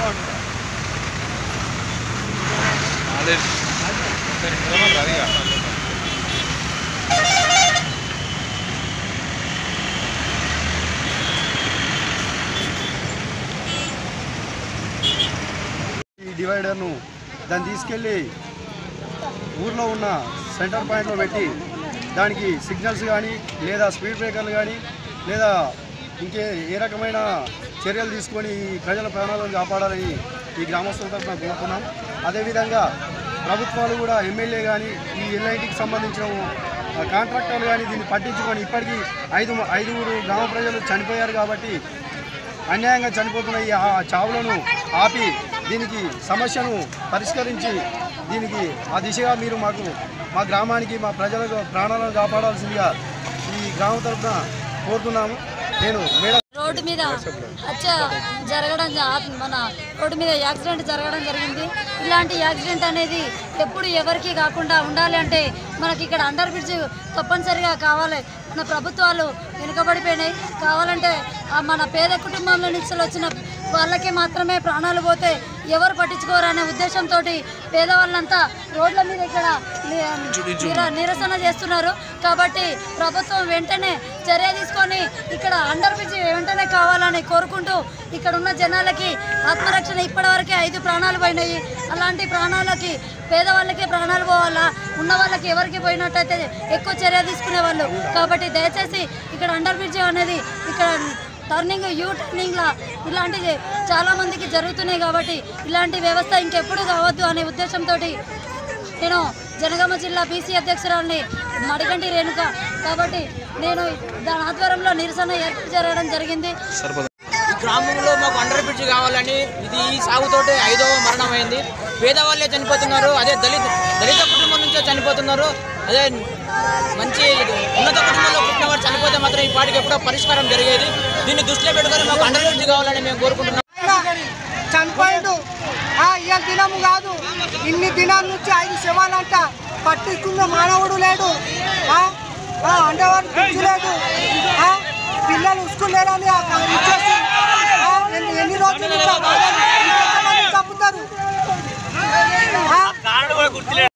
ఈ డివైడర్ను దాన్ని తీసుకెళ్ళి ఊర్లో ఉన్న సెంటర్ పాయింట్లో పెట్టి దానికి సిగ్నల్స్ కానీ లేదా స్పీడ్ బ్రేకర్లు కానీ లేదా ఇంకే ఏ రకమైన చర్యలు తీసుకొని ఈ ప్రజల ప్రాణాలను కాపాడాలని ఈ గ్రామస్తుల తరఫున కోరుతున్నాం అదేవిధంగా ప్రభుత్వాలు కూడా ఎమ్మెల్యే కానీ ఈ ఎల్ఐటికి సంబంధించిన ఆ, కాంట్రాక్టర్లు కానీ దీన్ని పట్టించుకొని ఇప్పటికీ ఐదు ఐదుగురు గ్రామ ప్రజలు చనిపోయారు కాబట్టి అన్యాయంగా చనిపోతున్న ఈ ఆ చావులను ఆపి దీనికి సమస్యను పరిష్కరించి దీనికి ఆ దిశగా మీరు మాకు మా గ్రామానికి మా ప్రజలకు ప్రాణాలను కాపాడాల్సిందిగా ఈ గ్రామం తరఫున కోరుతున్నాము నేను మేడం రోడ్డు మీద హత్య జరగడం జ- మన రోడ్డు మీద యాక్సిడెంట్ జరగడం జరిగింది ఇలాంటి యాక్సిడెంట్ అనేది ఎప్పుడు ఎవరికి కాకుండా ఉండాలి అంటే మనకి ఇక్కడ అండర్ బ్రిడ్జ్ తప్పనిసరిగా కావాలి మన ప్రభుత్వాలు వెనుకబడిపోయినాయి కావాలంటే ఆ మన పేద కుటుంబంలో నుంచి వచ్చిన వాళ్ళకే మాత్రమే ప్రాణాలు పోతే ఎవరు పట్టించుకోరు అనే ఉద్దేశంతో పేదవాళ్ళంతా రోడ్ల మీద ఇక్కడ ని- నిర- నిరసన చేస్తున్నారు కాబట్టి ప్రభుత్వం వెంటనే చర్య తీసుకొని ఇక్కడ అండర్ బ్రిడ్జ్ వెంటనే కావాలని కోరుకుంటూ ఇక్కడ ఉన్న జనాలకి ఆత్మరక్షణ ఇప్పటివరకే ఐదు ప్రాణాలు పోయినాయి అలాంటి ప్రాణాలకి పేదవాళ్ళకే ప్రాణాలు పోవాలా ఉన్న వాళ్ళకి ఎవరికి పోయినట్టయితే ఎక్కువ చర్య తీసుకునే వాళ్ళు కాబట్టి దయచేసి ఇక్కడ అండర్ బ్రిడ్జ్ అనేది ఇక్కడ టర్నింగ్ యూ టర్నింగ్ లా ఇలాంటివి చాలా మందికి జరుగుతున్నాయి కాబట్టి ఇలాంటి వ్యవస్థ ఇంకెప్పుడు కావద్దు అనే ఉద్దేశంతో నేను జనగామ జిల్లా బీసీ అధ్యక్షురాలని మడిగంటి రేణుక కాబట్టి నేను దాని ఆధ్వర్యంలో నిరసన ఏర్పాటు జరగడం జరిగింది ఈ గ్రామంలో మాకు అండర్ బ్రిడ్జ్ కావాలని ఇది ఈ సాగుతోటి ఐదవ మరణమైంది పేదవాళ్ళే చనిపోతున్నారు అదే దళిత దళిత కుటుంబం నుంచే చనిపోతున్నారు అదే మంచి ఉన్నత కుటుంబంలో పుట్టిన వారు చనిపోతే మాత్రం ఈ పాటికి ఎప్పుడో పరిష్కారం జరిగేది దీన్ని దృష్టిలో పెట్టుకొని మాకు అండర్ బ్రిడ్జ్ కావాలని మేము కోరుకుంటున్నాం చనిపోయిండు ఆ, ఇవాళ దినము కాదు ఇన్ని దినాల నుంచి ఐదు శవాలంట పట్టించుకున్న మానవుడు లేడు ఆ, ఆ, అండవాడు లేదు ఆ, పిల్లలు స్కూల్ లేరని ఆ కా- ఇచ్చేసి ఆ, ఎన్ని ఎన్ని రోజులు ఇంకా బాధలు? ఇంకెంతమంది చంపుతారు ఆ?